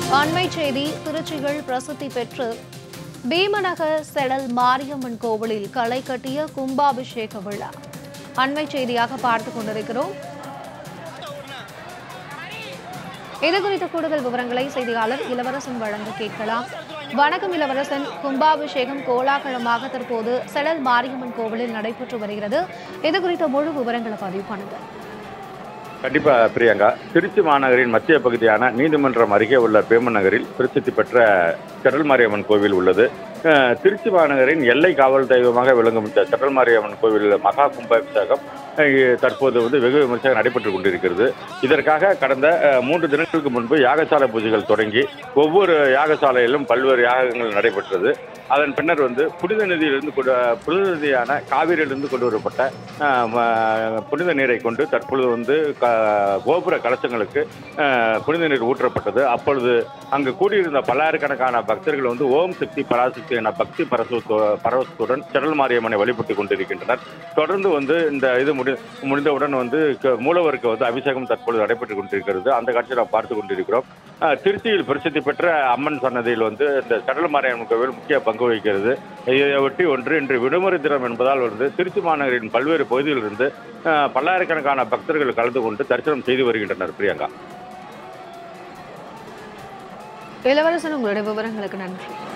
அண்மை செய்தி திருச்சியில் பிரசித்தி பெற்று பீமநகர் செடல் மாரியம்மன் கோவிலில் களை கட்டிய கும்பாபிஷேக விழா அண்மை செய்தியாக பார்த்துக் கொண்டிருக்கிறோம் இது குறித்த கூடுதல் விவரங்களை செய்தியாளர் இளவரசன் வழங்க கேட்கலாம் வணக்கம் இளவரசன் கும்பாபிஷேகம் கோலாகலமாக தற்போது செடல் மாரியம்மன் கோவிலில் நடைபெற்று வருகிறது இது குறித்த முழு விவரங்களை பதிவு பண்ணுங்க கண்டிப்பா பிரியங்கா திருச்சி மாநகரின் மத்திய பகுதியான நீதிமன்றம் அருகே உள்ள பேமன் நகரில் பிரசித்தி பெற்ற செடல் மாரியம்மன் கோவில் உள்ளது அஹ், திருச்சி மாநகரின் எல்லை காவல் தெய்வமாக விளங்கும் இந்த செடல் மாரியம்மன் கோவில் மகா கும்பாபிஷேகம் அஹ், தற்போது வந்து வெகு விமர்சையாக நடைபெற்றுக் கொண்டிருக்கிறது இதற்காக கடந்த அஹ், மூன்று தினங்களுக்கு முன்பு யாகசாலை பூஜைகள் தொடங்கி ஒவ்வொரு யாகசாலையிலும் பல்வேறு யாகங்கள் நடைபெற்றது அதன் பின்னர் வந்து புனித நதியிலிருந்து கொண்டு புனித நதியான காவிரியிலிருந்து கொண்டு வரப்பட்ட அஹ், ம- புனித நீரை கொண்டு தற்பொழுது வந்து க- கோபுர கலசங்களுக்கு அஹ், புனித நீர் ஊற்றப்பட்டது அப்பொழுது அங்கு கூடியிருந்த பல்லாயிரக்கணக்கான பக்தர்கள் வந்து ஓம் சக்தி பராசக்தி என பக்தி பரசு பரவசத்துடன் செடல் மாரியம்மனை வழிபட்டுக் கொண்டிருக்கின்றனர் தொடர்ந்து வந்து இந்த இது முடி முடிந்தவுடன் வந்து க- மூலவருக்கு வந்து அபிஷேகம் தற்பொழுது நடைபெற்றுக் கொண்டிருக்கிறது அந்த காட்சியை நாம் பார்த்து கொண்டிருக்கிறோம் அஹ், திருச்சியில் பிரசித்தி பெற்ற அம்மன் சன்னதியில் வந்து இந்த செடல் மாரியம்மன் கோவில் முக்கிய பங்கு வகிக்கிறது இதை ஒட்டி ஒன்று இன்று விடுமுறை தினம் என்பதால் வந்து திருச்சி மாநகரின் பல்வேறு பகுதிகளிலிருந்து அஹ், பல்லாயிரக்கணக்கான பக்தர்கள் கலந்து கொண்டு தரிசனம் செய்து வருகின்றனர் பிரியங்கா இளவரசன் உங்களுடைய விவரங்களுக்கு நன்றி